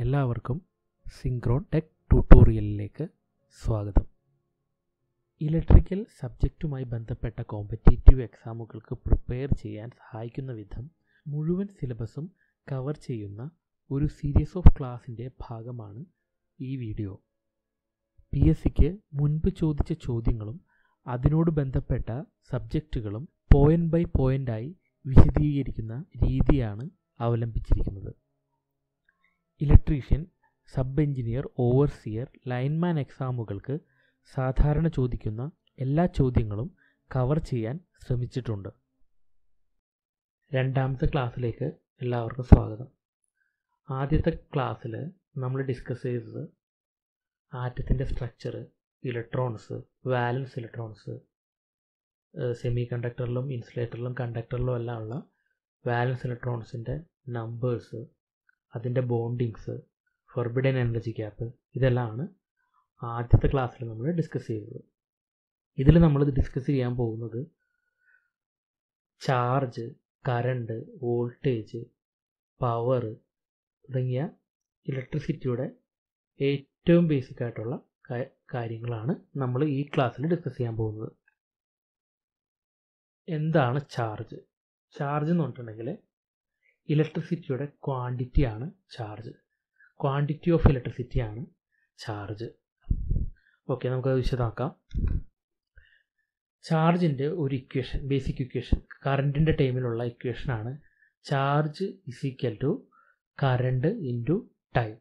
എല്ലാവർക്കും സിങ്ക്രോൺ ടെക് ട്യൂട്ടോറിയലിലേക്ക് സ്വാഗതം ഇലക്ട്രിക്കൽ സബ്ജക്റ്റുമായി ബന്ധപ്പെട്ട കോമ്പറ്റേറ്റീവ് എക്സാമുകൾക്ക് പ്രിപ്പയർ ചെയ്യാൻ സഹായിക്കുന്ന വിധം മുഴുവൻ സിലബസും കവർ ചെയ്യുന്ന ഒരു സീരീസ് ഓഫ് ക്ലാസിൻ്റെ ഭാഗമാണ് ഈ വീഡിയോ പി എസ് സിക്ക് മുൻപ് ചോദിച്ച ചോദ്യങ്ങളും അതിനോട് ബന്ധപ്പെട്ട സബ്ജക്റ്റുകളും പോയിന്റ് ബൈ പോയിൻ്റായി വിശദീകരിക്കുന്ന രീതിയാണ് അവലംബിച്ചിരിക്കുന്നത് electrician sub engineer overseer lineman എക്സാമുകൾക്ക് സാധാരണ ചോദിക്കുന്ന എല്ലാ ചോദ്യങ്ങളും കവർ ചെയ്യാൻ ശ്രമിച്ചിട്ടുണ്ട് രണ്ടാമത്തെ ക്ലാസ്സിലേക്ക് എല്ലാവർക്കും സ്വാഗതം ആദ്യത്തെ ക്ലാസ്സിൽ നമ്മൾ ഡിസ്കസ് ചെയ്തത് ആറ്റത്തിൻ്റെ structure electrons valence electrons semi കണ്ടക്ടറിലും ഇൻസുലേറ്ററിലും കണ്ടക്ടറിലും എല്ലാം ഉള്ള വാലൻസ് ഇലക്ട്രോൺസിൻ്റെ നമ്പേഴ്സ് അതിൻ്റെ ബോണ്ടിങ്സ് ഫോർബിഡൻ എനർജി ക്യാപ്പ് ഇതെല്ലാമാണ് ആദ്യത്തെ ക്ലാസ്സിൽ നമ്മൾ ഡിസ്കസ് ചെയ്തത് ഇതിൽ നമ്മൾ ഡിസ്കസ് ചെയ്യാൻ പോകുന്നത് ചാർജ് കറണ്ട് വോൾട്ടേജ് പവർ തുടങ്ങിയ ഇലക്ട്രിസിറ്റിയുടെ ഏറ്റവും ബേസിക് ആയിട്ടുള്ള കാര്യങ്ങളാണ് നമ്മൾ ഈ ക്ലാസ്സിൽ ഡിസ്കസ് ചെയ്യാൻ പോകുന്നത് എന്താണ് ചാർജ് ചാർജ് എന്ന് പറഞ്ഞിട്ടുണ്ടെങ്കിൽ ഇലക്ട്രിസിറ്റിയുടെ ക്വാണ്ടിറ്റിയാണ് ചാർജ് ക്വാണ്ടിറ്റി ഓഫ് ഇലക്ട്രിസിറ്റിയാണ് ചാർജ് ഓക്കെ നമുക്കത് വിശദമാക്കാം ചാർജിൻ്റെ ഒരു ഇക്വേഷൻ ബേസിക് ഇക്വേഷൻ കറണ്ടിൻ്റെ ടൈമിലുള്ള ഇക്വേഷനാണ് charge is equal to current into time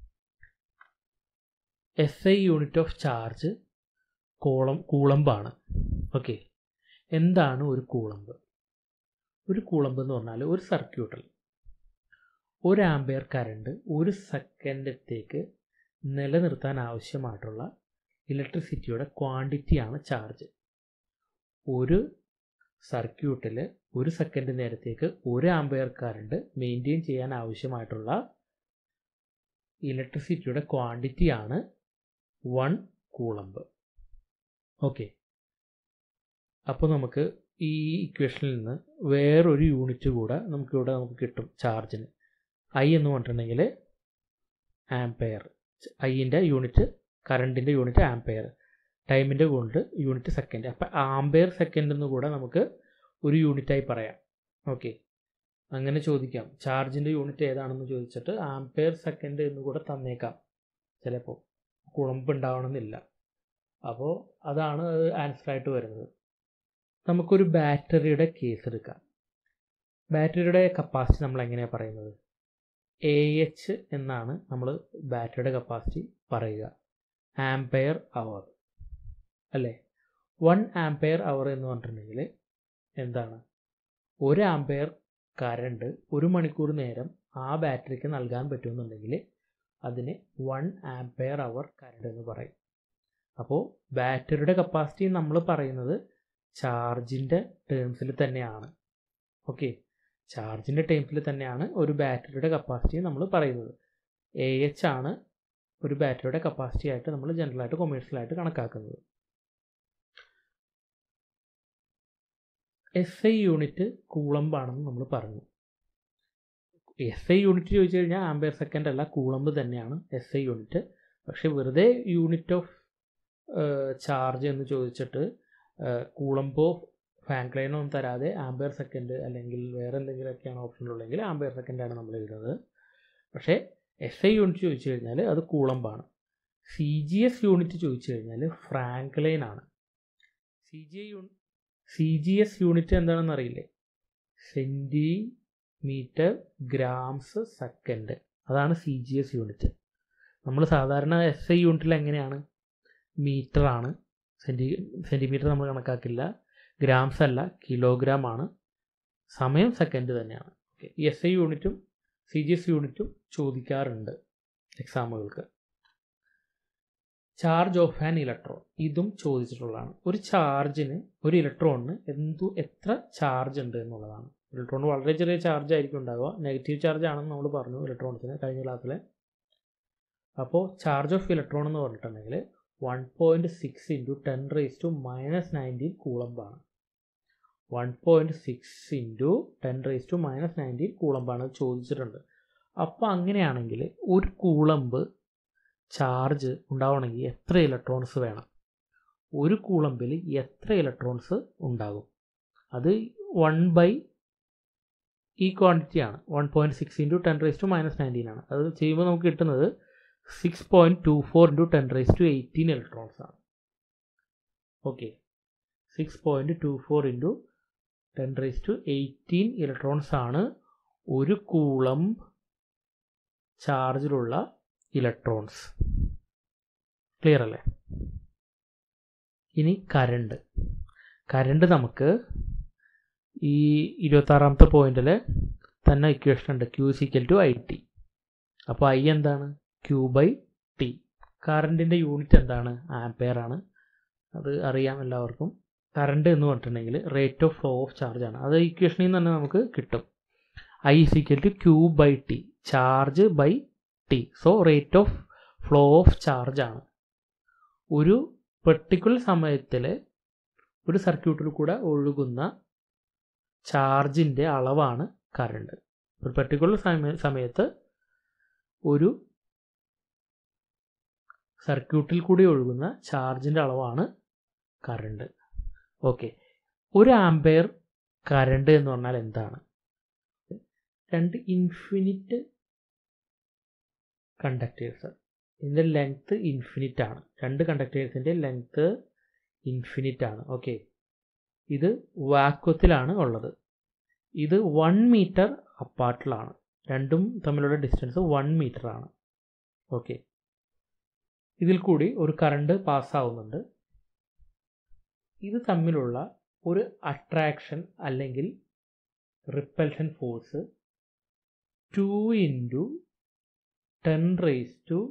S I unit of charge coulomb കൂളമ്പാണ് ഓക്കെ എന്താണ് ഒരു കൂളമ്പ് ഒരു കൂളമ്പ് എന്ന് പറഞ്ഞാൽ ഒരു സർക്യൂട്ടിൽ ഒരു ആംബിയർ കറണ്ട് ഒരു സെക്കൻഡത്തേക്ക് നിലനിർത്താൻ ആവശ്യമായിട്ടുള്ള ഇലക്ട്രിസിറ്റിയുടെ ക്വാണ്ടിറ്റിയാണ് ചാർജ് ഒരു സർക്യൂട്ടിൽ ഒരു സെക്കൻഡ് നേരത്തേക്ക് ഒരു ആംബിയർ കറണ്ട് മെയിൻറ്റെയിൻ ചെയ്യാൻ ആവശ്യമായിട്ടുള്ള ഇലക്ട്രിസിറ്റിയുടെ ക്വാണ്ടിറ്റിയാണ് വൺ കൂളമ്പ് ഓക്കെ അപ്പോൾ നമുക്ക് ഈ ഇക്വേഷനിൽ നിന്ന് വേറൊരു യൂണിറ്റ് കൂടെ നമുക്കിവിടെ നമുക്ക് കിട്ടും ചാർജിന് ഐ എന്ന് പറഞ്ഞിട്ടുണ്ടെങ്കിൽ ആംപെയർ ഐൻ്റെ യൂണിറ്റ് കറണ്ടിൻ്റെ യൂണിറ്റ് ആംപെയർ ടൈമിൻ്റെ കൊണ്ട് യൂണിറ്റ് സെക്കൻഡ് അപ്പം ആംപെയർ സെക്കൻഡ് എന്ന് കൂടെ നമുക്ക് ഒരു യൂണിറ്റായി പറയാം ഓക്കെ അങ്ങനെ ചോദിക്കാം ചാർജിൻ്റെ യൂണിറ്റ് ഏതാണെന്ന് ചോദിച്ചിട്ട് ആംപെയർ സെക്കൻഡ് എന്ന് കൂടെ തന്നേക്കാം ചിലപ്പോൾ കുളമ്പ് ഉണ്ടാവണമെന്നില്ല അപ്പോൾ അതാണ് ആൻസറായിട്ട് വരുന്നത് നമുക്കൊരു ബാറ്ററിയുടെ കേസ് എടുക്കാം ബാറ്ററിയുടെ കപ്പാസിറ്റി നമ്മൾ എങ്ങനെയാണ് പറയുന്നത് എ എച്ച് എന്നാണ് നമ്മൾ ബാറ്ററിയുടെ കപ്പാസിറ്റി പറയുക ആംപെയർ അവർ അല്ലേ വൺ ആംപെയർ അവർ എന്ന് പറഞ്ഞിട്ടുണ്ടെങ്കിൽ എന്താണ് ഒരു ആംപെയർ കറണ്ട് ഒരു മണിക്കൂർ നേരം ആ ബാറ്ററിക്ക് നൽകാൻ പറ്റുമെന്നുണ്ടെങ്കിൽ അതിന് വൺ ആംപെയർ അവർ കറണ്ട് എന്ന് പറയും അപ്പോൾ ബാറ്ററിയുടെ കപ്പാസിറ്റി നമ്മൾ പറയുന്നത് ചാർജിൻ്റെ ടേംസിൽ തന്നെയാണ് ഓക്കെ ചാർജിൻ്റെ ടേംസിൽ തന്നെയാണ് ഒരു ബാറ്ററിയുടെ കപ്പാസിറ്റി നമ്മൾ പറയുന്നത് എ എച്ച് ആണ് ഒരു ബാറ്ററിയുടെ കപ്പാസിറ്റി ആയിട്ട് നമ്മൾ ജനറലായിട്ട് കൊമേഴ്ഷ്യലായിട്ട് കണക്കാക്കുന്നത് എസ് ഐ യൂണിറ്റ് കൂളമ്പാണെന്ന് നമ്മൾ പറഞ്ഞു എസ് ഐ യൂണിറ്റ് ചോദിച്ചു കഴിഞ്ഞാൽ ആംബിയർ സെക്കൻഡ് അല്ല കൂളമ്പ് തന്നെയാണ് എസ് ഐ യൂണിറ്റ് പക്ഷേ വെറുതെ യൂണിറ്റ് ഓഫ് ചാർജ് എന്ന് ചോദിച്ചിട്ട് കൂളമ്പോ ഫാൻക്ലൈനോ ഒന്നും തരാതെ ആംബിയർ സെക്കൻഡ് അല്ലെങ്കിൽ വേറെ എന്തെങ്കിലുമൊക്കെയാണ് ഓപ്ഷനിലുള്ളെങ്കിൽ ആംബിയർ സെക്കൻഡാണ് നമ്മൾ എഴുതുന്നത് പക്ഷേ എസ് ഐ യൂണിറ്റ് ചോദിച്ചു കഴിഞ്ഞാൽ അത് കൂളമ്പാണ് സി ജി എസ് യൂണിറ്റ് ചോദിച്ചു കഴിഞ്ഞാൽ ഫ്രാങ്ക്ലൈൻ ആണ് C G U C G S unit എന്താണെന്ന് അറിയില്ലേ സെൻറ്റിമീറ്റർ ഗ്രാംസ് സെക്കൻഡ് അതാണ് സി ജി എസ് യൂണിറ്റ് നമ്മൾ സാധാരണ എസ് ഐ യൂണിറ്റിൽ എങ്ങനെയാണ് മീറ്റർ ആണ് സെൻറ്റി സെൻറ്റിമീറ്റർ നമ്മൾ കണക്കാക്കില്ല ഗ്രാംസ് അല്ല കിലോഗ്രാം ആണ് സമയം സെക്കൻഡ് തന്നെയാണ് ഓക്കെ എസ് ഐ യൂണിറ്റും സി ജി എസ് യൂണിറ്റും ചോദിക്കാറുണ്ട് എക്സാമുകൾക്ക് ചാർജ് ഓഫ് ആൻ ഇലക്ട്രോൺ ഇതും ചോദിച്ചിട്ടുള്ളതാണ് ഒരു ചാർജിന് ഒരു ഇലക്ട്രോണിന് എന്തു എത്ര ചാർജ് ഉണ്ട് എന്നുള്ളതാണ് ഇലക്ട്രോൺ വളരെ ചെറിയ ചാർജ് ആയിരിക്കും ഉണ്ടാവുക നെഗറ്റീവ് ചാർജ് ആണെന്ന് നമ്മൾ പറഞ്ഞു ഇലക്ട്രോൺസിന് കഴിഞ്ഞ ക്ലാസ്സിൽ അപ്പോൾ ചാർജ് ഓഫ് ഇലക്ട്രോൺ എന്ന് പറഞ്ഞിട്ടുണ്ടെങ്കിൽ one point six into ten raise to minus nineteen കൂളമ്പാണ് one point six into ten raise to minus nineteen കൂളമ്പാണ് ചോദിച്ചിട്ടുണ്ട് അപ്പോൾ അങ്ങനെയാണെങ്കിൽ ഒരു കൂളമ്പ് ചാർജ് ഉണ്ടാവണമെങ്കിൽ എത്ര ഇലക്ട്രോൺസ് വേണം ഒരു കൂളമ്പിൽ എത്ര ഇലക്ട്രോൺസ് ഉണ്ടാകും അത് വൺ ബൈ ഈ ക്വാണ്ടിറ്റി ആണ് one point six into ten raise to minus nineteen ആണ് അത് ചെയ്യുമ്പോൾ നമുക്ക് കിട്ടുന്നത് six point two four into ten raise to eighteen electrons ആണ് okay six point two four into ten raise to eighteen electrons ആണ് ഒരു coulomb ചാർജിലുള്ള electrons clear അല്ലേ ഇനി കരണ്ട് കരണ്ട് നമുക്ക് ഈ ഇരുപത്താറാമത്തെ പോയിന്റിൽ തന്നെ ഇക്വേഷൻ ഉണ്ട് Q equal to I T അപ്പോൾ ഐ എന്താണ് ക്യൂ ബൈ ടി കറണ്ടിൻ്റെ യൂണിറ്റ് എന്താണ് ആംപെയർ ആണ് അത് അറിയാം എല്ലാവർക്കും കറണ്ട് എന്ന് പറഞ്ഞിട്ടുണ്ടെങ്കിൽ rate of flow of charge ആണ് അത് ഇക്വേഷനിൽ നിന്ന് തന്നെ നമുക്ക് കിട്ടും I equal to Q by T charge by T so rate of flow of charge ആണ് ഒരു പെർട്ടിക്കുലർ സമയത്തിൽ ഒരു സർക്യൂട്ടിൽ കൂടെ ഒഴുകുന്ന ചാർജിൻ്റെ അളവാണ് കറണ്ട് ഒരു പെർട്ടിക്കുലർ സമയ സമയത്ത് ഒരു സർക്യൂട്ടിൽ കൂടി ഒഴുകുന്ന ചാർജിൻ്റെ അളവാണ് കറണ്ട് ഓക്കെ ഒരു ആംപെയർ കറണ്ട് എന്ന് പറഞ്ഞാൽ എന്താണ് രണ്ട് ഇൻഫിനിറ്റ് കണ്ടക്ടേഴ്സ് ഇതിൻ്റെ ലെങ്ത്ത് ഇൻഫിനിറ്റ് ആണ് രണ്ട് കണ്ടക്ടേഴ്സിൻ്റെ ലെങ്ത്ത് ഇൻഫിനിറ്റ് ആണ് ഓക്കെ ഇത് വാക്വത്തിലാണ് ഉള്ളത് ഇത് വൺ മീറ്റർ അപ്പാർട്ടിലാണ് രണ്ടും തമ്മിലുള്ള ഡിസ്റ്റൻസ് വൺ മീറ്റർ ആണ് ഓക്കെ ഇതിൽ കൂടി ഒരു കറണ്ട് പാസ്സാവുന്നുണ്ട് ഇത് തമ്മിലുള്ള ഒരു അട്രാക്ഷൻ അല്ലെങ്കിൽ repulsion force two into ten raise to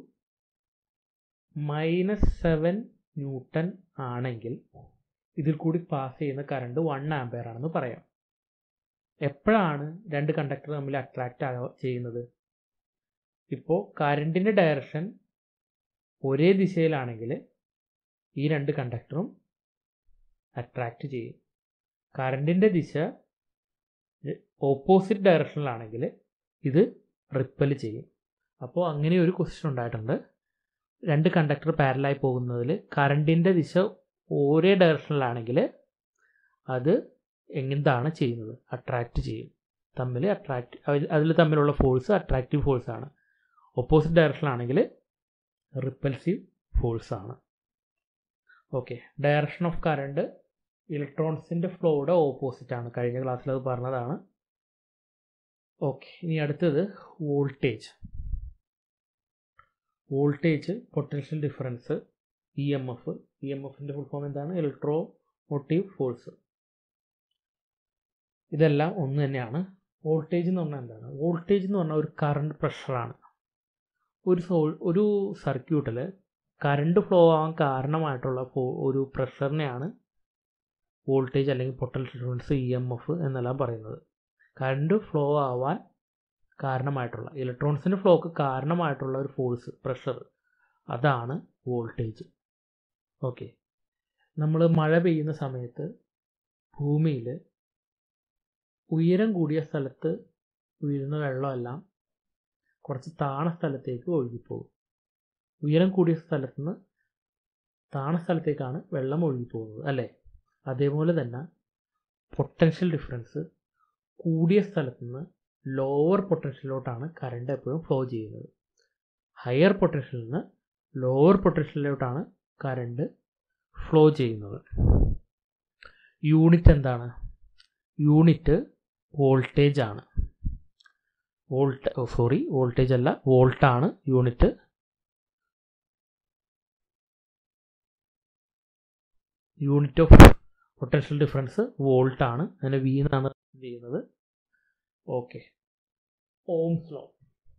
minus seven newton ആണെങ്കിൽ ഇതിൽ കൂടി പാസ് ചെയ്യുന്ന കറണ്ട് വൺ ആംപയർ ആണെന്ന് പറയാം എപ്പോഴാണ് രണ്ട് കണ്ടക്ടർ തമ്മിൽ അട്രാക്റ്റ് ആവുക ചെയ്യുന്നത് ഇപ്പോൾ കറണ്ടിൻ്റെ ഡയറക്ഷൻ ഒരേ ദിശയിലാണെങ്കിൽ ഈ രണ്ട് കണ്ടക്ടറും അട്രാക്റ്റ് ചെയ്യും കറണ്ടിൻ്റെ ദിശ ഓപ്പോസിറ്റ് ഡയറക്ഷനിലാണെങ്കിൽ ഇത് റിപ്പൽ ചെയ്യും അപ്പോൾ അങ്ങനെ ഒരു ക്വസ്റ്റ്യൻ ഉണ്ടായിട്ടുണ്ട് രണ്ട് കണ്ടക്ടർ പാരലായി പോകുന്നതിൽ കറണ്ടിൻ്റെ ദിശ ഒരേ ഡയറക്ഷനിലാണെങ്കിൽ അത് എന്താണ് ചെയ്യുന്നത് അട്രാക്റ്റ് ചെയ്യും തമ്മിൽ അട്രാക്റ്റ് അതിൽ തമ്മിലുള്ള ഫോഴ്സ് അട്രാക്റ്റീവ് ഫോഴ്സ് ആണ് ഓപ്പോസിറ്റ് ഡയറക്ഷനിലാണെങ്കിൽ റിപ്പൽസീവ് ഫോഴ്സ് ആണ് ഓക്കെ ഡയറക്ഷൻ ഓഫ് കറണ്ട് ഇലക്ട്രോൺസിൻ്റെ ഫ്ലോയുടെ ഓപ്പോസിറ്റ് ആണ് കഴിഞ്ഞ ക്ലാസ്സിൽ അത് പറഞ്ഞതാണ് ഓക്കെ ഇനി അടുത്തത് voltage voltage potential difference E M F E M എഫിൻ്റെ ഫുൾ ഫോം എന്താണ് ഇലക്ട്രോ മോട്ടീവ് ഫോഴ്സ് ഇതെല്ലാം ഒന്ന് തന്നെയാണ് വോൾട്ടേജ് എന്ന് പറഞ്ഞാൽ എന്താണ് വോൾട്ടേജ് എന്ന് പറഞ്ഞാൽ ഒരു കറണ്ട് പ്രഷറാണ് ഒരു സോ ഒരു സർക്യൂട്ടിൽ കറണ്ട് ഫ്ലോ ആവാൻ കാരണമായിട്ടുള്ള ഒരു പ്രഷറിനെയാണ് വോൾട്ടേജ് അല്ലെങ്കിൽ potential difference E M F എന്നെല്ലാം പറയുന്നത് കറണ്ട് ഫ്ലോ ആവാൻ കാരണമായിട്ടുള്ള ഇലക്ട്രോൺസിൻ്റെ ഫ്ലോക്ക് കാരണമായിട്ടുള്ള ഒരു ഫോഴ്സ് പ്രഷർ അതാണ് വോൾട്ടേജ് ഓക്കെ നമ്മൾ മഴ പെയ്യുന്ന സമയത്ത് ഭൂമിയിൽ ഉയരം കൂടിയ സ്ഥലത്ത് വീഴുന്ന വെള്ളമെല്ലാം കുറച്ച് താണ സ്ഥലത്തേക്ക് ഒഴുകിപ്പോകും ഉയരം കൂടിയ സ്ഥലത്ത് നിന്ന് താണ സ്ഥലത്തേക്കാണ് വെള്ളം ഒഴുകിപ്പോകുന്നത് അല്ലേ അതേപോലെ തന്നെ പൊട്ടൻഷ്യൽ ഡിഫറൻസ് കൂടിയ സ്ഥലത്ത് നിന്ന് ലോവർ പൊട്ടൻഷ്യലിലോട്ടാണ് കറണ്ട് എപ്പോഴും ഫ്ലോ ചെയ്യുന്നത് ഹയർ പൊട്ടൻഷ്യലിൽ നിന്ന് ലോവർ പൊട്ടൻഷ്യലിലോട്ടാണ് കറണ്ട് ഫ്ലോ ചെയ്യുന്നത് യൂണിറ്റ് എന്താണ് യൂണിറ്റ് വോൾട്ടേജ് ആണ് വോൾട്ട് സോറി വോൾട്ടേജ് അല്ല വോൾട്ടാണ് unit unit of potential difference volt ആണ് അതിനെ വി എന്നാണ് ചെയ്യുന്നത് okay ohm's law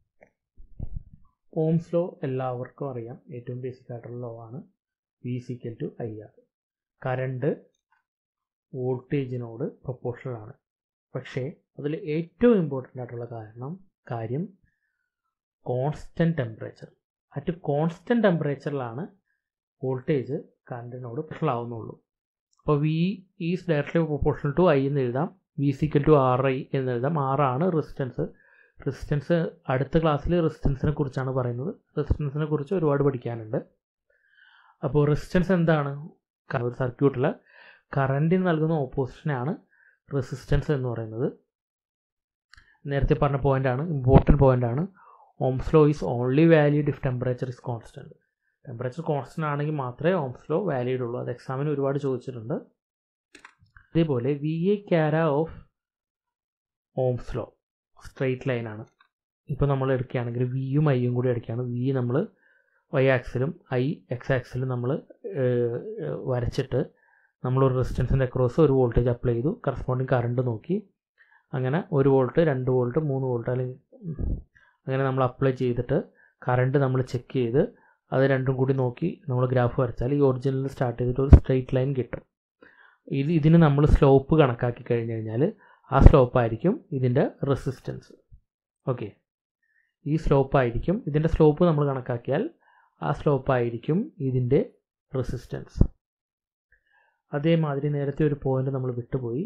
ohm's law എല്ലാവർക്കും അറിയാം ഏറ്റവും ബേസിക് ആയിട്ടുള്ള ലോ ആണ് V equal to I R current വോൾട്ടേജിനോട് പ്രൊപ്പോർഷണൽ ആണ് പക്ഷേ അതിൽ ഏറ്റവും ഇമ്പോർട്ടൻ്റ് ആയിട്ടുള്ള കാരണം കാര്യം കോൺസ്റ്റൻറ്റ് ടെമ്പറേച്ചർ അറ്റ് കോൺസ്റ്റൻറ്റ് ടെമ്പറേച്ചറിലാണ് വോൾട്ടേജ് കറണ്ടിനോട് പ്രൊപ്പോർഷണൽ ആവുന്നുള്ളൂ അപ്പോൾ V is directly proportional to I എന്ന് എഴുതാം V equal to R I എന്ന് എഴുതാം ആർ ആണ് റെസിസ്റ്റൻസ് റെസിസ്റ്റൻസ് അടുത്ത ക്ലാസ്സിൽ റെസിസ്റ്റൻസിനെ കുറിച്ചാണ് പറയുന്നത് റെസിസ്റ്റൻസിനെ കുറിച്ച് ഒരുപാട് പഠിക്കാനുണ്ട് അപ്പോൾ റെസിസ്റ്റൻസ് എന്താണ് ഒരു സർക്യൂട്ടിൽ കറൻറ്റിന് നൽകുന്ന ഓപ്പോസിഷനാണ് റെസിസ്റ്റൻസ് എന്ന് പറയുന്നത് നേരത്തെ പറഞ്ഞ പോയിൻ്റാണ് ഇമ്പോർട്ടൻറ്റ് പോയിൻ്റാണ് ohm's law is only valid if temperature is constant temperature constant ആണെങ്കിൽ മാത്രമേ ഓംസ് ലോ വാലിഡ് ഉള്ളൂ അത് എക്സാമിന് ഒരുപാട് ചോദിച്ചിട്ടുണ്ട് അതേപോലെ വി എ ക്യാര ഓഫ് ഓംസ് ലോ സ്ട്രെയിറ്റ് ലൈനാണ് ഇപ്പോൾ നമ്മൾ എടുക്കുകയാണെങ്കിൽ വിയും ഐയും കൂടി എടുക്കുകയാണ് വി നമ്മൾ വൈ ആക്സിലും ഐ എക്സ് ആക്സിലും നമ്മൾ വരച്ചിട്ട് നമ്മളൊരു റെസിസ്റ്റൻസിൻ്റെ അക്രോസ് ഒരു വോൾട്ടേജ് അപ്ലൈ ചെയ്തു കറസ്പോണ്ടിങ് കറണ്ട് നോക്കി അങ്ങനെ ഒരു വോൾട്ട് രണ്ട് വോൾട്ട് മൂന്ന് വോൾട്ട് അല്ലെങ്കിൽ അങ്ങനെ നമ്മൾ അപ്ലൈ ചെയ്തിട്ട് കറണ്ട് നമ്മൾ ചെക്ക് ചെയ്ത് അത് രണ്ടും കൂടി നോക്കി നമ്മൾ ഗ്രാഫ് വരച്ചാൽ ഈ ഒറിജിനൽ സ്റ്റാർട്ട് ചെയ്തിട്ട് ഒരു സ്ട്രെയിറ്റ് ലൈൻ കിട്ടും ഇത് ഇതിന് നമ്മൾ സ്ലോപ്പ് കണക്കാക്കി കഴിഞ്ഞ് കഴിഞ്ഞാൽ ആ സ്ലോപ്പ് ആയിരിക്കും ഇതിൻ്റെ റെസിസ്റ്റൻസ് ഓക്കെ ഈ സ്ലോപ്പ് ആയിരിക്കും ഇതിൻ്റെ സ്ലോപ്പ് നമ്മൾ കണക്കാക്കിയാൽ ആ സ്ലോപ്പ് ആയിരിക്കും ഇതിൻ്റെ റെസിസ്റ്റൻസ് അതേമാതിരി നേരത്തെ ഒരു പോയിന്റ് നമ്മൾ വിട്ടുപോയി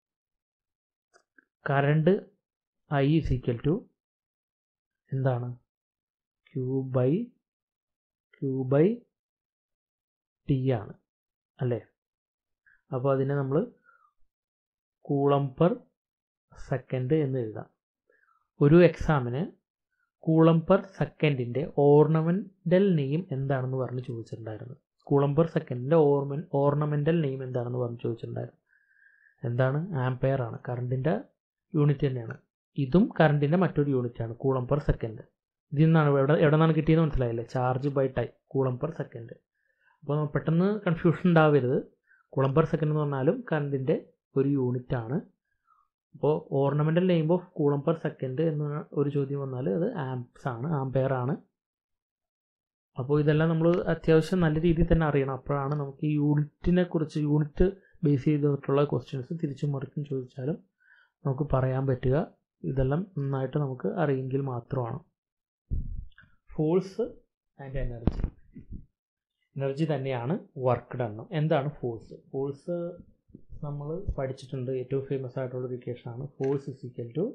current I is equal to എന്താണ് Q by Q by T ആണ് അല്ലേ അപ്പോൾ അതിനെ നമ്മൾ കൂളം പെർ സെക്കൻഡ് എന്ന് എഴുതാം ഒരു എക്സാമിന് കൂളം പെർ സെക്കൻഡിൻ്റെ ഓർണമെൻ്റൽ നെയിം എന്താണെന്ന് പറഞ്ഞ് ചോദിച്ചിട്ടുണ്ടായിരുന്നു കൂളം പെർ സെക്കൻഡിൻ്റെ ഓർമൻ ഓർണമെൻ്റൽ നെയിം എന്താണെന്ന് പറഞ്ഞ് ചോദിച്ചിട്ടുണ്ടായിരുന്നു എന്താണ് ആംപയർ ആണ് കറണ്ടിൻ്റെ യൂണിറ്റ് തന്നെയാണ് ഇതും കറണ്ടിൻ്റെ മറ്റൊരു യൂണിറ്റാണ് കൂളം പെർ സെക്കൻഡ് ഇതിൽ നിന്നാണ് എവിടെ എവിടെ നിന്നാണ് കിട്ടിയെന്ന് മനസ്സിലായില്ലേ charge by time coulomb per second അപ്പോൾ പെട്ടെന്ന് കൺഫ്യൂഷൻ ഉണ്ടാവരുത് കൂളം പെർ സെക്കൻഡ് എന്ന് പറഞ്ഞാലും കറണ്ടിൻ്റെ ഒരു യൂണിറ്റ് ആണ് അപ്പോൾ ornamental name of coulomb per second എന്ന ഒരു ചോദ്യം വന്നാൽ അത് ആംപ്സ് ആണ് ആംപെയർ ആണ് അപ്പോൾ ഇതെല്ലാം നമ്മൾ അത്യാവശ്യം നല്ല രീതിയിൽ തന്നെ അറിയണം അപ്പോഴാണ് നമുക്ക് ഈ യൂണിറ്റിനെ കുറിച്ച് യൂണിറ്റ് ബേസ് ചെയ്തിട്ടുള്ള ക്വസ്റ്റ്യൻസ് തിരിച്ചും മറിച്ചും ചോദിച്ചാലും നമുക്ക് പറയാൻ പറ്റുക ഇതെല്ലാം നന്നായിട്ട് നമുക്ക് അറിയെങ്കിൽ മാത്രമാണ് ഫോഴ്സ് ആൻഡ് എനർജി എനർജി തന്നെയാണ് വർക്ക് ഡണ്ണം എന്താണ് ഫോഴ്സ് ഫോഴ്സ് നമ്മൾ പഠിച്ചിട്ടുണ്ട് ഏറ്റവും ഫേമസ് ആയിട്ടുള്ള ഒരു ഇക്വേഷനാണ് force is equal to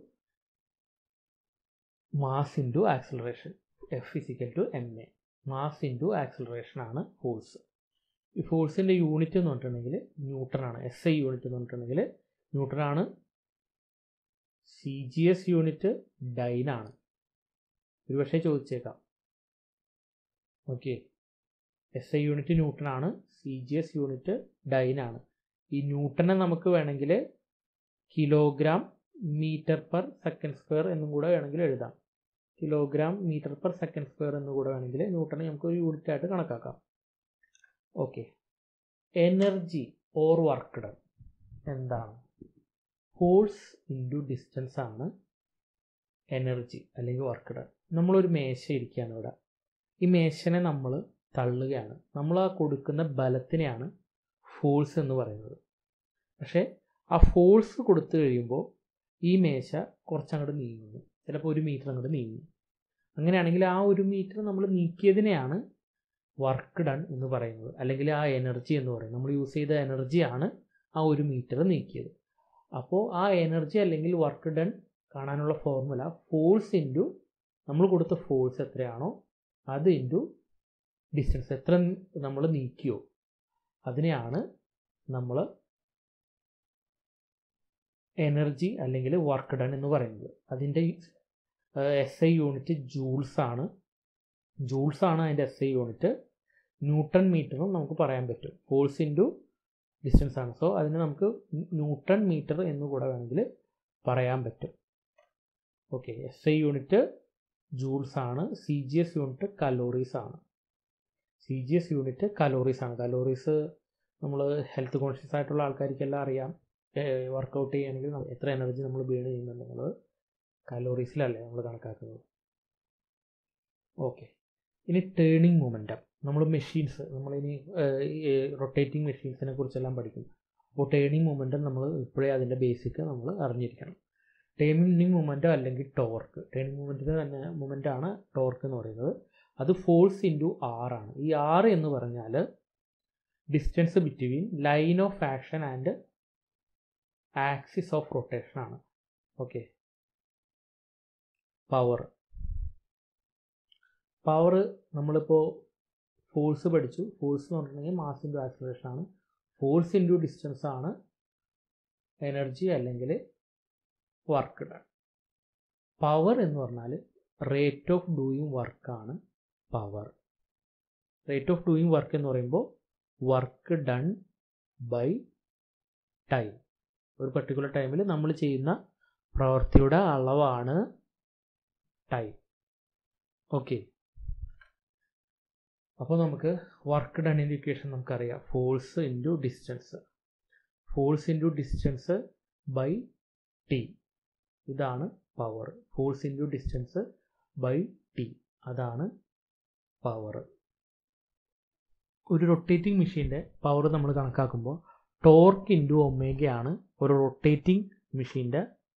mass into acceleration F is equal to M A mass into acceleration ആണ് ഫോഴ്സ് ഈ ഫോഴ്സിൻ്റെ യൂണിറ്റ് എന്ന് പറഞ്ഞിട്ടുണ്ടെങ്കിൽ ന്യൂട്ടൺ ആണ് എസ് ഐ യൂണിറ്റ് എന്ന് പറഞ്ഞിട്ടുണ്ടെങ്കിൽ ന്യൂട്ടൺ ആണ് C G S unit dyne ആണ് ഒരു പക്ഷേ ചോദിച്ചേക്കാം okay S I unit newton ആണ് C G S unit dyne ആണ് ഈ ന്യൂട്ടനെ നമുക്ക് വേണമെങ്കിൽ kilogram metre per second square എന്നും കൂടെ വേണമെങ്കിൽ എഴുതാം kilogram metre per second square എന്ന് കൂടെ വേണമെങ്കിൽ ന്യൂട്ടനെ നമുക്ക് ഒരു യൂണിറ്റ് ആയിട്ട് കണക്കാക്കാം okay energy or work done എന്താണ് ഫോഴ്സ് ഇൻറ്റു ഡിസ്റ്റൻസ് ആണ് എനർജി അല്ലെങ്കിൽ വർക്ക് ഡൺ നമ്മളൊരു മേശ ഇരിക്കുകയാണ് ഇവിടെ ഈ മേശനെ നമ്മൾ തള്ളുകയാണ് നമ്മൾ ആ കൊടുക്കുന്ന ബലത്തിനെയാണ് ഫോഴ്സ് എന്ന് പറയുന്നത് പക്ഷേ ആ ഫോഴ്സ് കൊടുത്തു കഴിയുമ്പോൾ ഈ മേശ കുറച്ചങ്ങോട്ട് നീങ്ങുന്നു ചിലപ്പോൾ ഒരു മീറ്റർ അങ്ങോട്ട് നീങ്ങി അങ്ങനെയാണെങ്കിൽ ആ ഒരു മീറ്റർ നമ്മൾ നീക്കിയതിനെയാണ് വർക്ക് ഡൺ എന്ന് പറയുന്നത് അല്ലെങ്കിൽ ആ എനർജി എന്ന് പറയുന്നത് നമ്മൾ യൂസ് ചെയ്ത എനർജിയാണ് ആ ഒരു മീറ്റർ നീക്കിയത് അപ്പോൾ ആ എനർജി അല്ലെങ്കിൽ വർക്ക് ഡൺ കാണാനുള്ള ഫോർമുല ഫോഴ്സ് ഇൻറ്റു നമ്മൾ കൊടുത്ത ഫോഴ്സ് എത്രയാണോ അത് ഇൻറ്റു ഡിസ്റ്റൻസ് എത്ര നമ്മൾ നീക്കിയോ അതിനെയാണ് നമ്മൾ എനർജി അല്ലെങ്കിൽ വർക്ക് ഡൺ എന്ന് പറയുന്നത് അതിൻ്റെ എസ് ഐ യൂണിറ്റ് ജൂൾസ് ആണ് ജൂൾസ് ആണ് അതിൻ്റെ എസ് ഐ യൂണിറ്റ് ന്യൂട്ടൺ മീറ്ററും നമുക്ക് പറയാൻ പറ്റും ഫോഴ്സ് ഇൻറ്റു ഡിസ്റ്റൻസ് ആണ് സോ അതിന് നമുക്ക് ന്യൂട്ടൺ മീറ്റർ എന്ന് കൂടെ വേണമെങ്കിൽ പറയാൻ പറ്റും okay S I unit joules ആണ് C G S unit calories ആണ് C G S unit calories ആണ് കലോറീസ് നമ്മൾ ഹെൽത്ത് കോൺഷ്യസ് ആയിട്ടുള്ള ആൾക്കാർക്കെല്ലാം അറിയാം വർക്കൗട്ട് ചെയ്യുകയാണെങ്കിൽ എത്ര എനർജി നമ്മൾ ബേൺ ചെയ്യുന്നുണ്ടെന്നുള്ളത് കലോറീസിലല്ലേ നമ്മൾ കണക്കാക്കുന്നത് ഓക്കെ ഇനി ടേണിംഗ് മൊമെൻറ്റം നമ്മൾ മെഷീൻസ് നമ്മളിനി റൊട്ടേറ്റിംഗ് മെഷീൻസിനെ കുറിച്ചെല്ലാം പഠിക്കും അപ്പോൾ ടേണിംഗ് മൊമെൻറ്റം നമ്മൾ ഇപ്പോഴേ അതിൻ്റെ ബേസിക് നമ്മൾ അറിഞ്ഞിരിക്കണം ടേണിംഗ് മൊമെൻറ്റം അല്ലെങ്കിൽ ടോർക്ക് ടേണിംഗ് മൊമെൻറ്റിന് തന്നെ മൊമെൻ്റ് ആണ് ടോർക്ക് എന്ന് പറയുന്നത് അത് ഫോഴ്സ് ഇൻറ്റു ആർ ആണ് ഈ ആർ എന്ന് പറഞ്ഞാൽ distance between line of action and axis of rotation ആണ് ഓക്കെ പവർ പവർ നമ്മളിപ്പോൾ ഫോഴ്സ് പഠിച്ചു ഫോഴ്സ് എന്ന് പറഞ്ഞിട്ടുണ്ടെങ്കിൽ മാസ് ഇൻറ്റു ആക്സിലറേഷൻ ആണ് ഫോഴ്സ് ഇൻറ്റു ഡിസ്റ്റൻസ് ആണ് എനർജി അല്ലെങ്കിൽ വർക്ക് ഡൺ പവർ എന്ന് പറഞ്ഞാൽ റേറ്റ് ഓഫ് ഡൂയിങ് വർക്കാണ് power rate of doing work എന്ന് പറയുമ്പോൾ വർക്ക് ഡൺ ബൈ ടൈം ഒരു പർട്ടിക്കുലർ ടൈമിൽ നമ്മൾ ചെയ്യുന്ന പ്രവൃത്തിയുടെ അളവാണ് ടൈം ഓക്കെ അപ്പോൾ നമുക്ക് വർക്ക് ഡണ്ണിൻ്റെ ഇക്വേഷൻ നമുക്കറിയാം force into distance force into distance by T ഇതാണ് power force into distance by T അതാണ് പവർ ഒരു റൊട്ടേറ്റിംഗ് മെഷീൻ്റെ പവർ നമ്മൾ കണക്കാക്കുമ്പോൾ ടോർക്ക് ഇൻറ്റു ഒമേഗയാണ് ഒരു റൊട്ടേറ്റിംഗ് മെഷീൻ്റെ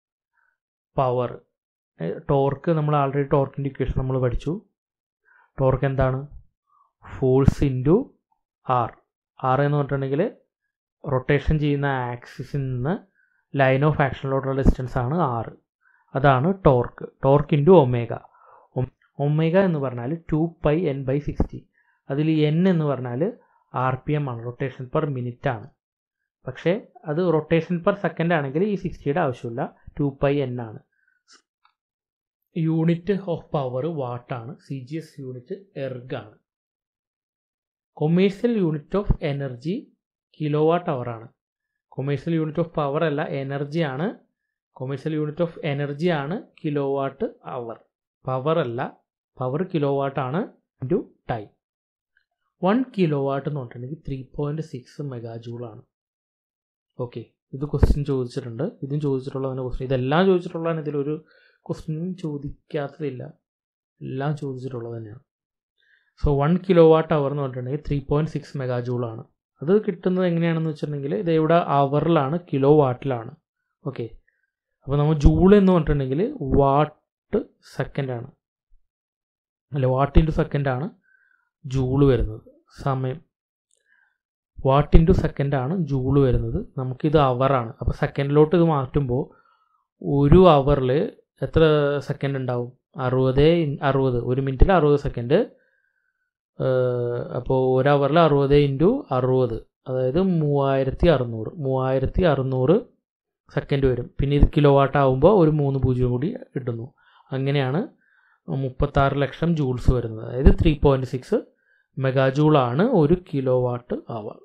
പവർ ടോർക്ക് നമ്മൾ ആൾറെഡി ടോർക്കിൻ്റെ ഇക്വേഷൻ നമ്മൾ പഠിച്ചു ടോർക്ക് എന്താണ് ഫോഴ്സ് ഇൻറ്റു ആർ ആർ എന്ന് പറഞ്ഞിട്ടുണ്ടെങ്കിൽ റൊട്ടേഷൻ ചെയ്യുന്ന ആക്സിസിൽ നിന്ന് ലൈൻ ഓഫ് ആക്ഷനിലോട്ടുള്ള ഡിസ്റ്റൻസ് ആണ് ആറ് അതാണ് torque torque into omega omega എന്ന് പറഞ്ഞാൽ two pi N by sixty അതിൽ എൻ എന്ന് പറഞ്ഞാൽ ആർ പി എം ആണ് റൊട്ടേഷൻ പെർ മിനിറ്റ് ആണ് പക്ഷേ അത് റൊട്ടേഷൻ പെർ സെക്കൻഡ് ആണെങ്കിൽ ഈ സിക്സ്റ്റിയുടെ ആവശ്യമില്ല ടു പൈ എൻ ആണ് യൂണിറ്റ് ഓഫ് പവർ വാട്ടാണ് സി ജി എസ് യൂണിറ്റ് എർഗാണ് commercial unit of energy kilowatt hour ആണ് കൊമേഴ്സ്യൽ യൂണിറ്റ് ഓഫ് പവർ അല്ല എനർജി ആണ് കൊമേഴ്സ്യൽ യൂണിറ്റ് ഓഫ് എനർജി ആണ് കിലോ വാട്ട് അവർ പവർ അല്ല പവർ കിലോ വാട്ട് ആണ് into time one kilowatt എന്ന് പറഞ്ഞിട്ടുണ്ടെങ്കിൽ three point six mega ജൂളാണ് okay ഇത് ക്വസ്റ്റ്യൻ ചോദിച്ചിട്ടുണ്ട് ഇതും ചോദിച്ചിട്ടുള്ളതാണ് ക്വസ്റ്റ്യൻ ഇതെല്ലാം ചോദിച്ചിട്ടുള്ളതാണ് ഇതിലൊരു ക്വസ്റ്റ്യനും ചോദിക്കാത്തതില്ല എല്ലാം ചോദിച്ചിട്ടുള്ളത് തന്നെയാണ് so one kilowatt hour എന്ന് പറഞ്ഞിട്ടുണ്ടെങ്കിൽ ത്രീ പോയിൻറ്റ് സിക്സ് മെഗാ ജൂളാണ് അത് കിട്ടുന്നത് എങ്ങനെയാണെന്ന് വെച്ചിട്ടുണ്ടെങ്കിൽ ഇത് ഇവിടെ അവറിലാണ് കിലോ വാട്ടിലാണ് ഓക്കെ അപ്പോൾ നമ്മൾ ജൂൾ എന്ന് പറഞ്ഞിട്ടുണ്ടെങ്കിൽ വാട്ട് സെക്കൻഡാണ് അല്ല വാട്ട് ഇൻറ്റു സെക്കൻഡാണ് ജൂള് വരുന്നത് സമയം വാട്ട് ഇൻറ്റു സെക്കൻഡാണ് ജൂള് വരുന്നത് നമുക്കിത് അവറാണ് അപ്പോൾ സെക്കൻഡിലോട്ട് ഇത് മാറ്റുമ്പോൾ ഒരു അവറിൽ എത്ര സെക്കൻഡ് ഉണ്ടാവും അറുപത് അറുപത് ഒരു മിനിറ്റിൽ അറുപത് സെക്കൻഡ് അപ്പോൾ ഒരു അവറിൽ അറുപത് ഇൻറ്റു അറുപത് അതായത് മൂവായിരത്തി അറുന്നൂറ് മൂവായിരത്തി അറുന്നൂറ് സെക്കൻഡ് വരും പിന്നെ ഇത് കിലോ വാട്ട് ആകുമ്പോൾ ഒരു മൂന്ന് പൂജ്യം കൂടി ഇടുന്നു അങ്ങനെയാണ് മുപ്പത്താറ് ലക്ഷം ജൂൾസ് വരുന്നത് അതായത് ത്രീ പോയിൻറ്റ് സിക്സ് മെഗാ ജൂളാണ് ഒരു കിലോ വാട്ട് അവർ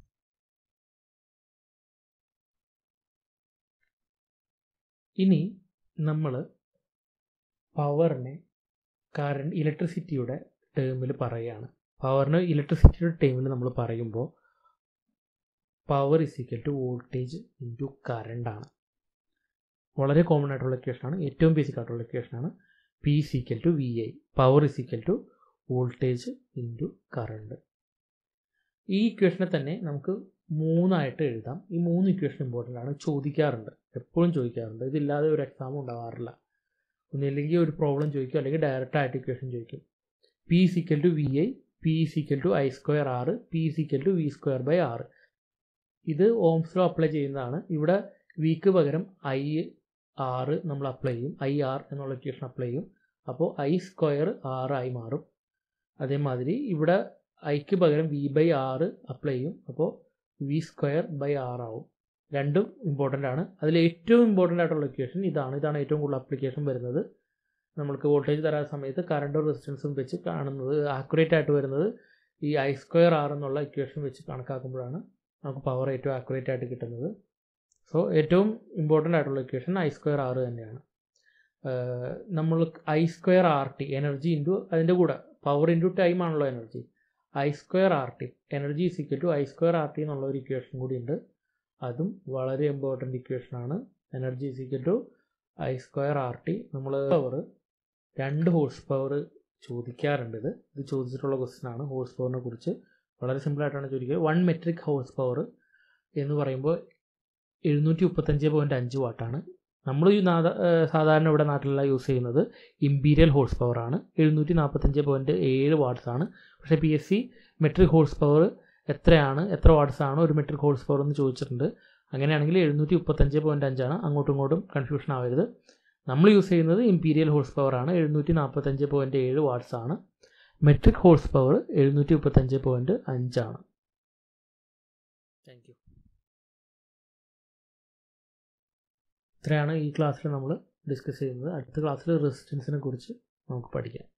ഇനി നമ്മൾ പവറിനെ കറണ്ട് ഇലക്ട്രിസിറ്റിയുടെ ടേമിൽ പറയുകയാണ് പവറിന് ഇലക്ട്രിസിറ്റിയുടെ ടേമിൽ നമ്മൾ പറയുമ്പോൾ power is equal to voltage into current ആണ് വളരെ കോമൺ ആയിട്ടുള്ള ഇക്വേഷനാണ് ഏറ്റവും ബേസിക് ആയിട്ടുള്ള ഇക്വേഷനാണ് P is equal to V I power is equal to voltage into current ഈ ഇക്വേഷനെ തന്നെ നമുക്ക് മൂന്നായിട്ട് എഴുതാം ഈ മൂന്ന് ഇക്വേഷൻ ഇമ്പോർട്ടൻ്റ് ആണ് ചോദിക്കാറുണ്ട് എപ്പോഴും ചോദിക്കാറുണ്ട് ഇതില്ലാതെ ഒരു എക്സാം ഉണ്ടാവാറില്ല ഒന്നില്ലെങ്കിൽ ഒരു പ്രോബ്ലം ചോദിക്കും അല്ലെങ്കിൽ ഡയറക്റ്റ് ആയിട്ട് ഇക്വേഷൻ ചോദിക്കും P equal to V I P equal to I square R P equal to V square by R ഇത് ഓംസ് ലോ അപ്ലൈ ചെയ്യുന്നതാണ് ഇവിടെ വിക്ക് പകരം ഐ ആറ് നമ്മൾ അപ്ലൈ ചെയ്യും ഐ ആർ എന്നുള്ള ഇക്വേഷൻ അപ്ലൈ ചെയ്യും അപ്പോൾ ഐ സ്ക്വയർ ആറായി മാറും അതേമാതിരി ഇവിടെ ഐക്ക് പകരം വി ബൈ ആറ് അപ്ലൈ ചെയ്യും അപ്പോൾ വി സ്ക്വയർ ബൈ ആറാവും രണ്ടും ഇമ്പോർട്ടൻ്റ് ആണ് അതിൽ ഏറ്റവും ഇമ്പോർട്ടൻ്റ് ആയിട്ടുള്ള ഇക്വേഷൻ ഇതാണ് ഇതാണ് ഏറ്റവും കൂടുതൽ അപ്ലിക്കേഷൻ വരുന്നത് നമ്മൾക്ക് വോൾട്ടേജ് തരാൻ സമയത്ത് കറണ്ടും റെസിസ്റ്റൻസും വെച്ച് കാണുന്നത് ആക്യുറേറ്റ് ആയിട്ട് വരുന്നത് ഈ ഐ സ്ക്വയർ ആർ എന്നുള്ള ഇക്വേഷൻ വെച്ച് കണക്കാക്കുമ്പോഴാണ് നമുക്ക് പവർ ഏറ്റവും ആക്യുറേറ്റ് ആയിട്ട് കിട്ടുന്നത് സോ ഏറ്റവും ഇമ്പോർട്ടൻ്റ് ആയിട്ടുള്ള ഇക്വേഷൻ ഐ സ്ക്വയർ ആർ തന്നെയാണ് നമ്മൾ I square R T energy into അതിൻ്റെ കൂടെ പവർ ഇൻറ്റു ടൈം ആണല്ലോ energy I square R T energy is equal to I square R T എന്നുള്ള ഒരു ഇക്വേഷൻ കൂടി ഉണ്ട് അതും വളരെ ഇമ്പോർട്ടൻ്റ് ഇക്വേഷനാണ് energy is equal to I square R T നമ്മൾ പവർ രണ്ട് ഹോഴ്സ് പവർ ചോദിക്കാറുണ്ട് ഇത് ഇത് ചോദിച്ചിട്ടുള്ള ക്വസ്റ്റ്യൻ ആണ് ഹോഴ്സ് പവറിനെ കുറിച്ച് വളരെ സിമ്പിളായിട്ടാണ് ചോദിക്കുക വൺ മെട്രിക് ഹോഴ്സ് പവർ എന്ന് പറയുമ്പോൾ എഴുന്നൂറ്റി മുപ്പത്തഞ്ച് പോയിൻറ്റ് അഞ്ച് വാട്ടാണ് നമ്മൾ ഈ സാധാരണ ഇവിടെ നാട്ടിലുള്ള യൂസ് ചെയ്യുന്നത് ഇമ്പീരിയൽ ഹോഴ്സ് പവർ ആണ് എഴുന്നൂറ്റി നാൽപ്പത്തഞ്ച് പോയിൻറ്റ് ഏഴ് വാട്ട്സ് ആണ് പക്ഷേ P S C metric horsepower എത്രയാണ് എത്ര വാട്ട്സ് ആണ് ഒരു മെട്രിക് ഹോഴ്സ് പവർ എന്ന് ചോദിച്ചിട്ടുണ്ട് അങ്ങനെയാണെങ്കിൽ എഴുന്നൂറ്റി മുപ്പത്തഞ്ച് പോയിൻറ്റ് അഞ്ചാണ് അങ്ങോട്ടും ഇങ്ങോട്ടും കൺഫ്യൂഷൻ ആവരുത് നമ്മൾ യൂസ് ചെയ്യുന്നത് ഇമ്പീരിയൽ ഹോഴ്സ് പവർ ആണ് എഴുന്നൂറ്റി നാൽപ്പത്തഞ്ച് പോയിൻറ്റ് ഏഴ് വാട്ട്സ് ആണ് മെട്രിക് ഹോഴ്സ് പവർ എഴുന്നൂറ്റി മുപ്പത്തഞ്ച് പോയിൻറ്റ് അഞ്ചാണ് താങ്ക് യു ഇത്രയാണ് ഈ ക്ലാസ്സിൽ നമ്മൾ ഡിസ്കസ് ചെയ്യുന്നത് അടുത്ത ക്ലാസ്സിൽ റെസിസ്റ്റൻസിനെ കുറിച്ച് നമുക്ക് പഠിക്കാം